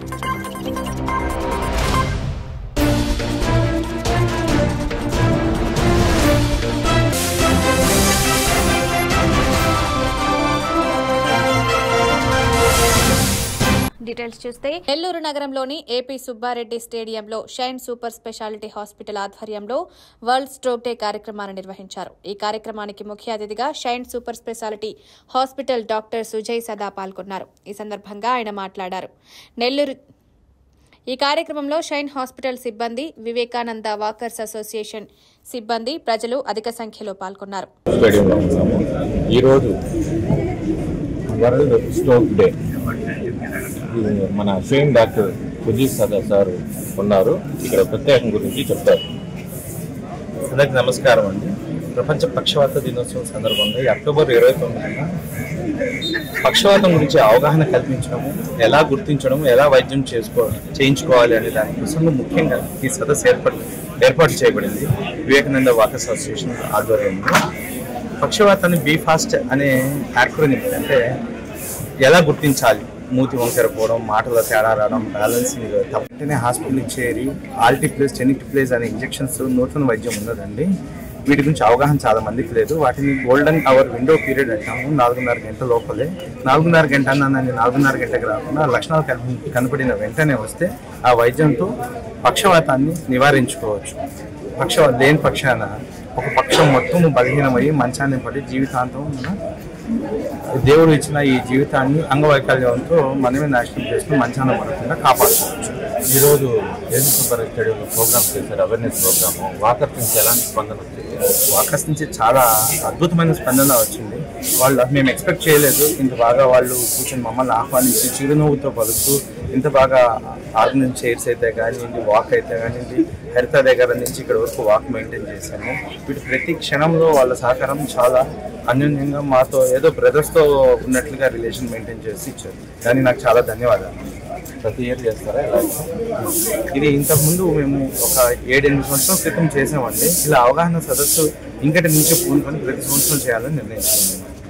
details చూస్తే నెల్లూరు నగరంలోని AP Subbareddy స్టేడియంలో షైన్ సూపర్ స్పెషాలిటీ హాస్పిటల్ ఆధ్వర్యంలో వరల్డ్ స్ట్రోక్ డే కార్యక్రమాన్ని నిర్వహించారు ఈ కార్యక్రమానికి ముఖ్య అతిథిగా shine super speciality hospital doctor Sujay Sada పాల్గొన్నారు ఈ సందర్భంగా ఆయన మాట్లాడారు నెల్లూరు ఈ కార్యక్రమంలో షైన్ హాస్పిటల్ సిబ్బంది వివేకానంద వాకర్స్ అసోసియేషన్ సిబ్బంది ప్రజలు అధిక సంఖ్యలో పాల్గొన్నారు స్టేడియంలో ఉన్నాము ఈరోజు వరల్డ్ స్ట్రోక్ డే ఇది మన ఫేమ్ డాక్టర్ సుజీత్ సదా సార్ ఉన్నారు ఇక్కడ ప్రత్యేకం గురించి చెప్తారు అందరికి నమస్కారం అండి ప్రపంచ పక్షవాత దినోత్సవం సందర్భంగా ఈ అక్టోబర్ ఇరవై తొమ్మిదిన పక్షవాతం గురించి అవగాహన కల్పించడము ఎలా గుర్తించడం ఎలా వైద్యం చేసుకో చేయించుకోవాలి అనే దానికోసం ముఖ్యంగా ఈ సదస్సు ఏర్పాటు ఏర్పాటు చేయబడింది వివేకానంద వాకర్స్ అసోసియేషన్ ఆధ్వర్యంలో పక్షవాతాన్ని బీ ఫాస్ట్ అనే యాక్రోనిమ్ అంటే ఎలా గుర్తించాలి మూతి వంకర పోవడం మాటల తేడా రావడం బ్యాలెన్సింగ్ వెంటనే హాస్పిటల్కి చేరి ఆల్టిప్లేస్ టెనిక్టిప్లేస్ అనే ఇంజెక్షన్స్ నూతన వైద్యం ఉన్నదండి వీటి గురించి అవగాహన చాలా మందికి లేదు వాటిని గోల్డెన్ అవర్ విండో పీరియడ్ అంటాము నాలుగున్నర గంట లోపలే నాలుగున్నర గంట అన్నాను నాలుగున్నర గంటకి రాకుండా లక్షణాలు కన్- కనపడిన వెంటనే వస్తే ఆ వైద్యంతో పక్షవాతాన్ని నివారించుకోవచ్చు పక్ష లేని పక్షాన ఒక పక్షం మొత్తం బలహీనమయ్యి మంచాన్ని పడి జీవితాంతం మన దేవుడు ఇచ్చిన ఈ జీవితాన్ని అంగవైకల్యంతో మనమే నాశనం చేసుకుని మంచాన పడకుండా కాపాడుకోవచ్చు ఈరోజు ఏపీ సూపర్ స్టేడియంలో ప్రోగ్రామ్ చేశారు అవేర్నెస్ ప్రోగ్రామ్ వాకర్స్ నుంచి ఎలాంటి స్పందన వచ్చింది వాకర్స్ నుంచి చాలా అద్భుతమైన స్పందన వచ్చింది వాళ్ళు మేము ఎక్స్పెక్ట్ చేయలేదు ఇంత బాగా వాళ్ళు కూర్చొని మమ్మల్ని ఆహ్వానించి చిరునవ్వుతో పలుకుతూ ఇంత బాగా ఆర్గనైజ్ చైర్స్ అయితే కానివ్వండి వాక్ అయితే కానివ్వండి హరిత దగ్గర నుంచి ఇక్కడ వరకు వాక్ మెయింటైన్ చేశాము వీటి ప్రతి క్షణంలో వాళ్ళ సహకారం చాలా అన్యోన్యంగా మాతో ఏదో బ్రదర్స్తో ఉన్నట్లుగా రిలేషన్ మెయింటైన్ చేసి ఇచ్చారు కానీ నాకు చాలా ధన్యవాదాలు ప్రతి ఇయర్ చేస్తారా ఎలా ఇది ఇంతకు ముందు మేము ఒక ఏడెనిమిది సంవత్సరాల క్రితం చేసామండి ఇలా అవగాహన సదస్సు ఇంకటి నుంచి పూనుకొని ప్రతి సంవత్సరం చేయాలని నిర్ణయించుకున్నాము